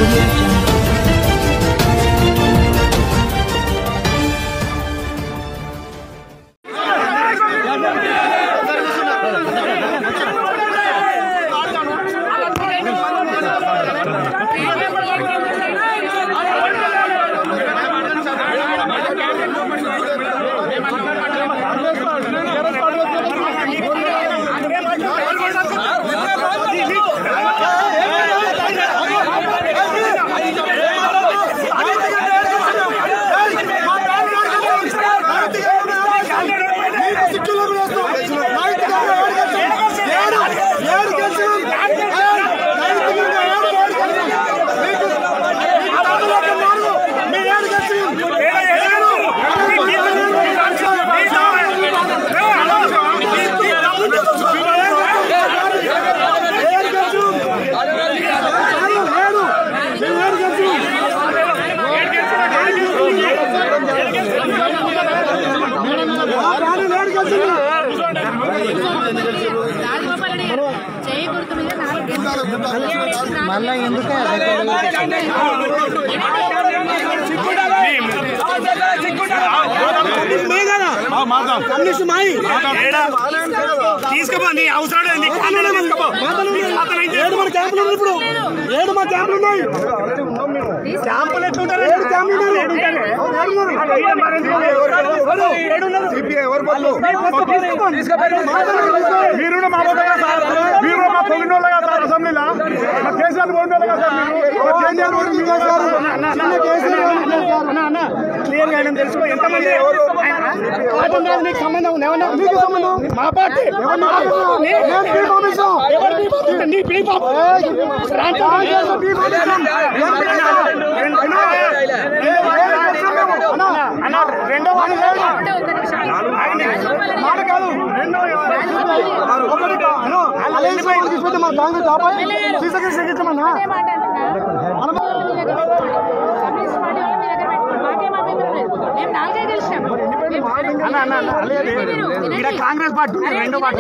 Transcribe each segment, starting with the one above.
audio jungle. Rajagopal గారు చేయి గుర్తు మీద నాలుగు మళ్ళా ఎందుకు తీసుకోపో నీ అవసరం లేదు నీ ఖాతాలో తీసుకోపో నీ ఖాతాలో ఏం ఏడు మన క్యాంపులు ఉన్నాయి ఇప్పుడు ఏడు మా క్యాంపులు ఉన్నాయి క్యాంపులు ఎట్లుంటారు ఏడు క్యాంపులు ఉన్నారు ఏడు ఉంటారు. అవును, ఏడు ఉన్నారు. ఏడున్నారు. మీరు కూడా మా పోతారా సార్ మీరు కూడా మా పొగినోళ్ళ కదా సార్ అసెంబ్లీలో మా కేసీఆర్ పోయినోళ్ళ కదా సార్ మీరు ఓ కేసీఆర్ ఓడి మీరే సార్. చిన్న కేసీఆర్ ఓడి మీరే సార్. అన్న అన్న క్లియర్ గా ఆయన తెలుసుకో ఎంతమంది పార్టీ మీద నీకు సంబంధం ఉంది ఏమన్నా మీకు సంబంధం? మా పార్టీ నేను పీ పంపిస్తాం. ఎవరు మీ పార్టీ? నీ పీ పాప. రాంటి. కాంగ్రెస్ పీ పంపిస్తాం. నేను పీ పంపిస్తాం. అన్న, అన్న రెండో వాడిని లేదు. మాట కాదు రెండో ఒకటి కా- అను, అలయన్స్ వాళ్ళు తీసుకుంటే మన కాంగ్రెస్ ఆపాయి శ్రీశక్తి శంకించమన్నా అదే మాట అంటున్నా. కమ్యూనిస్ట్ పార్టీ వాళ్ళు మీ దగ్గర పెట్టుకోండి. మాకేం అభ్యంతరం లేదు. మేము నాలుగే గెలిచాం. మేము- అన్న అన్న అన్న లేదు. వినండి. ఇక్కడ కాంగ్రెస్ పార్టీ ఉంది రెండో పార్టీ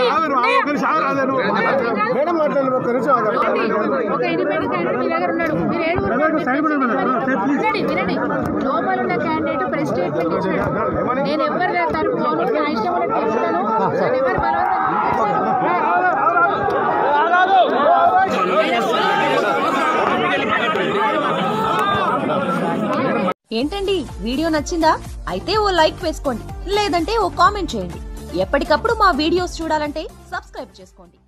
మేడం మాట్లాడండి ఒక్క నిమిషం ఆగండి. ఒక ఇండిపెండెంట్ క్యాండిడేట్ మీ దగ్గర ఉన్నాడు మీరు ఏడుగురు వినండి వినండి లోపల ఉన్న క్యాండిడేట్ ప్రెస్ స్టేట్మెంట్ ఇచ్చాడు నేను ఎవరి తరపు పోను నా ఇష్టం ఉన్నట్టు చేస్తున్నాను నేను ఎవరి ఏంటండి వీడియో నచ్చిందా అయితే ఓ లైక్ వేసుకోండి లేదంటే ఓ కామెంట్ చేయండి ఎప్పటికప్పుడు మా వీడియోస్ చూడాలంటే సబ్స్క్రైబ్ చేసుకోండి